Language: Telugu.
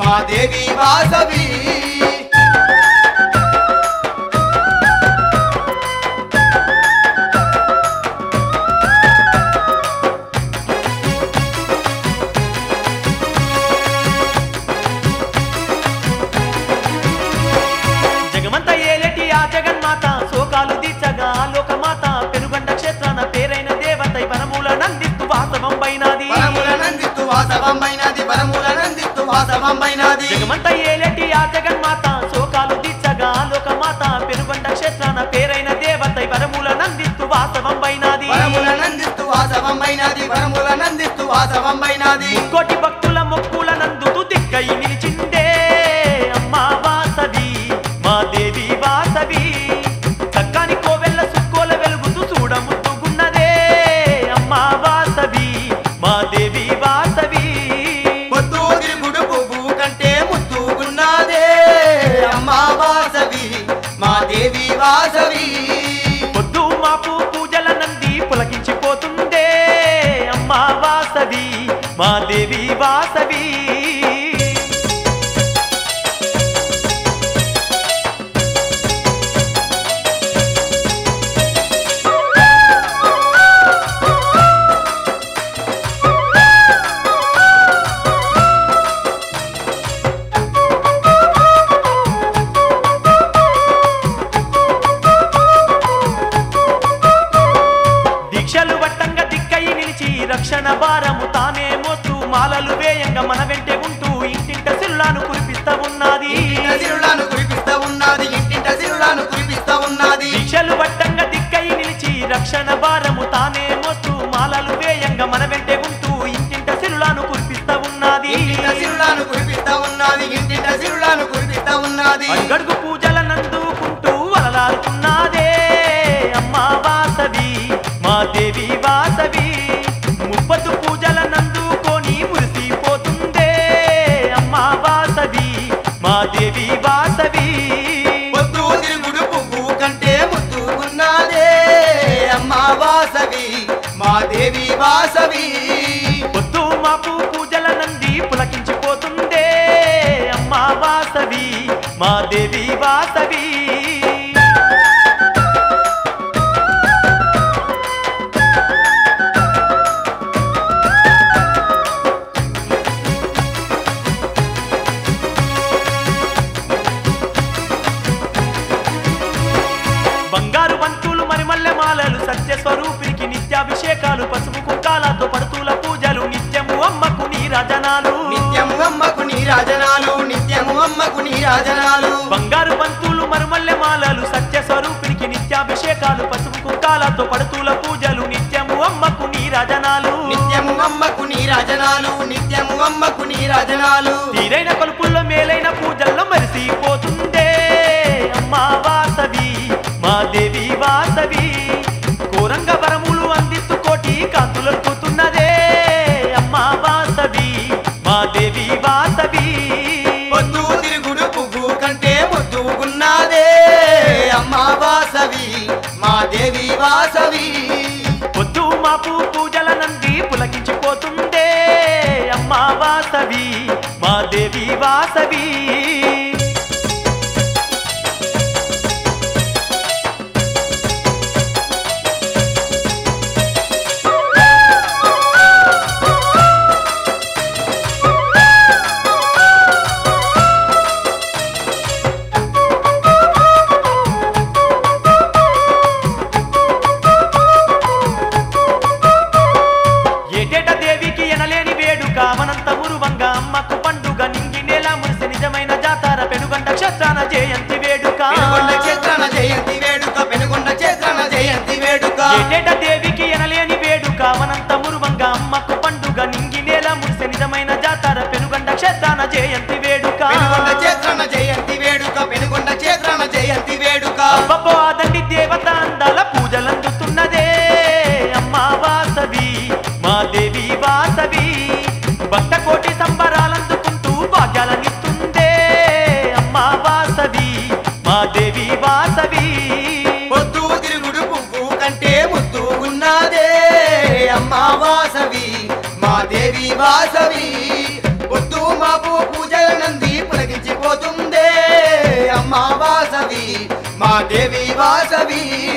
మా దేవి వాసవి జగమంత ఏలేటి ఆ జగన్మాత శోకాలు తీర్చగా లోకమాత పెనుగండ క్షేత్రాన పేరైన దేవత వరముల నందిత్తు వాస్తవం పైనది వరముల నందిత్తు వాసవంబైనది వరముల నందిత్తు వాసవంబైనది జగమంత ఏలేటి ఆ జగన్మాత శోకాలు తీర్చగా లోకమాత పెనుగొండ క్షేత్రాన పేరైన దేవత వరముల నందిత్తు వాస్తవం పైనది వరముల నందిత్తు వాసవంబైనది వరముల నందిత్తు వాసవంబైనది కోటి భక్తుల మొక్కుల నందుతూ దిక్కై నిలిచిందే అమ్మా వాసవి మా దేవి వాసవి చక్కని కోవెల్ల సుక్కోల వెలుగుతూ చూడముద్దుగున్నదే అమ్మా వాసవి మా దేవి వాసవి పొద్దు తిరుగుడు పువ్వు కంటే ముద్దుగున్నదే అమ్మా వాసవి మా దేవి వాసవి పొద్దు మాపు పూజల నంది పులకించిపోతుందే అమ్మా వాసవి మా దేవి వాసవి దీక్షలు వట్టంగా దిక్కై నిలిచి రక్షణ భారము తానే మోస్తూ మాలలు వేయంగా మన వెంటే ఉంటూ ఇంటింట సిల్లాను కురిపిస్తా ఉన్నది ఇంటింట సిరులను కురిపిస్తా ఉన్నది ఇంటింట సిరులను కురిపిస్తా ఉన్నది దీక్షలు వట్టంగా దిక్కై నిలిచి రక్షణ భారము తానే మోస్తూ మాలలు వేయంగా మన వెంటే ఉంటూ ఇంటింట సిల్లాను కురిపిస్తా ఉన్నది ఇంటింట సిరులను కురిపిస్తా ఉన్నది ఇంటింట సిరులను కురిపిస్తా ఉన్నది అడుగడుగు పూజల నందుకుంటూ అలలాడుతున్నదే అమ్మా వాసవి మా దేవి వాసవి ముప్పదు పూజల నందుకొని మురిసిపోతుందే అమ్మా వాసవి మా దేవి వాసవి పొద్దు తిరుగుడు పువ్వు కంటే ముద్దుగున్నదే అమ్మా వాసవి మా దేవి వాసవి పొద్దు మాపు పూజల నంది పులకించిపోతుందే అమ్మా వాసవి మా దేవి వాసవి బంగారు బంతులు మరిమల్లె మాలలు సత్య స్వరూపినికి నిత్యాభిషేకాలు పసుపు కుంకాలతో పడుతుల పూజలు నిత్యము అమ్మకు నీరాజనాలు నిత్యము అమ్మకు నీరాజనాలు నిత్యము అమ్మకు నీరాజనాలు బంగారు బంతులు మరుమల్లె మాలలు సత్య స్వరూపినికి నిత్యాభిషేకాలు పసుపు కుంకాలతో పడుతుల పూజలు నిత్యము అమ్మకు నీరాజనాలు నిత్యము అమ్మకు నీరాజనాలు నిత్యము అమ్మకు నీరాజనాలు తీరైన కొలుపుల్లో మేలైన పూజల్లో మరిసిపోతుందే అమ్మా వాసవి మా దేవి వాసవి కోరంగ వరములు అందిస్తూ కోటి కాంతులొక్కుతున్నదే అమ్మా వాసవి మా దేవి వాసవి పొద్దు తిరుగుడు పువ్వు కంటే ముద్దుగున్నదే అమ్మా వాసవి మా దేవి వాసవి పొద్దు మాపు పూజల నంది పులకించిపోతుందే అమ్మా వాసవి మా దేవి వాసవి ఏటేట దేవికి ఎనలేని వేడుక అవనంత ఉరువంగా అమ్మకు పండుగ నింగి నేల మురిసి నిజమైన జాతర పెనుగంట క్షేత్రాన జయంతి వేడుక పెనుగొండ క్షేత్రాన జయంతి వేడుక పెనుగొండ క్షేత్రాన జయంతి వేడుక ఏటేట దేవికి ఎనలేని వేడుక అవనంత మురువంగా అమ్మకు పండుగ నింగి నేల మురిసి నిజమైన జాతర పెనుగంట క్షేత్రాన జయంతి వేడుక పెనుగొండ క్షేత్రాన జయంతి వేడుక పెనుగొండ క్షేత్రాన జయంతి వేడుక అబ్బబ్బో అదండి దేవత అందాల పూజలందుతున్నదే అమ్మా వాసవి మా దేవి వాసవి భక్త కోటి సంబరాలందుకుంటూ భాగ్యాలనిస్తుందే అమ్మా వాసవి మా దేవి వాసవి పొద్దు తిరుగుడు పువ్వు కంటే ముద్దుగున్నదే అమ్మా వాసవి మా దేవి వాసవి పొద్దు మాపు పూజల నంది దేవి వాసవి